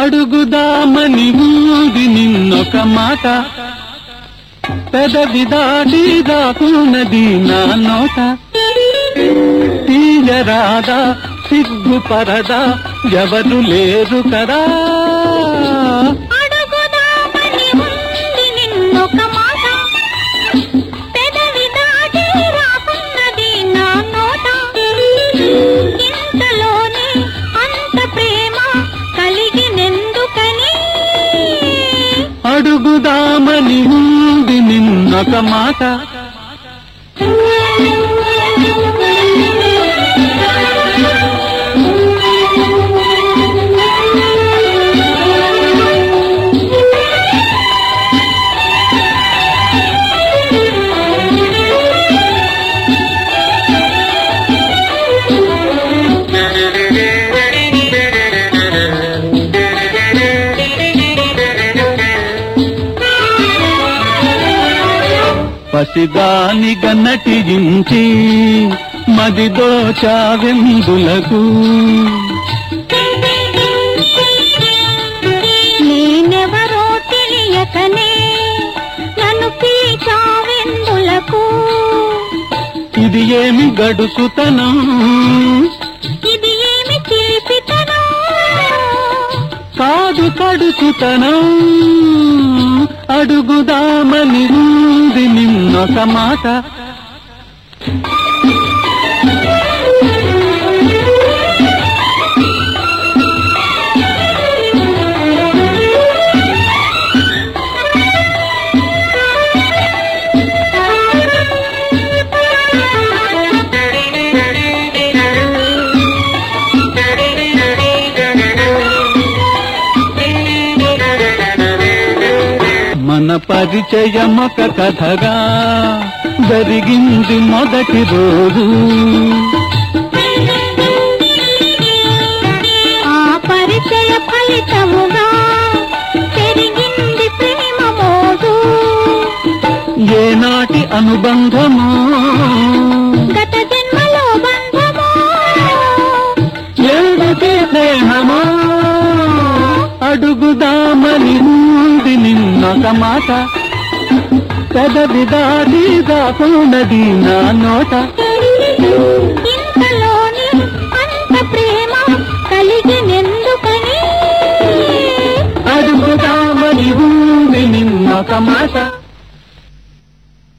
అడుగుదామని ఊది నిన్నొక మాట పెదవి దాటి దాకున్నది నా నోట తీయరాదా సిగ్గుపరదా ఎవరు లేరు కదా అడుగుదామని ఉంది నిన్నొక మాట పెదవి దాటి రాకున్నది నా నోట ఇంతలోనే అంత ప్రేమ కలిగినెందుకని అడుగుదామని ఉంది నిన్నొక మాట పసిదానిగా నటించి మదిదో చావెందులకు నేనెవరో తెలియకనే నన్ను పీచావెందులకు ఇది ఏమి గడుసుతనం ఇది ఏమి చిలిపితనం కాదు కడుసుతనం అడుగుదామని ఉంది నిన్నొక మాట మన పరిచయమొక కథగా జరిగింది మొదటి రోజు ఆ పరిచయ ఫలితముగా పెరిగింది ప్రేమ మోజు ఏనాటి అనుబంధమో గత జన్మలో బంధము ఏడుటి స్నేహమో అడుగుదామని ఉంది నిన్నొక మాట పెదవి దాడి దాకున్నది నా నోట ఇంతలోని అంత ప్రేమ కలిగినెందుకని అడుగుదామని ఉంది నిన్నొక మాట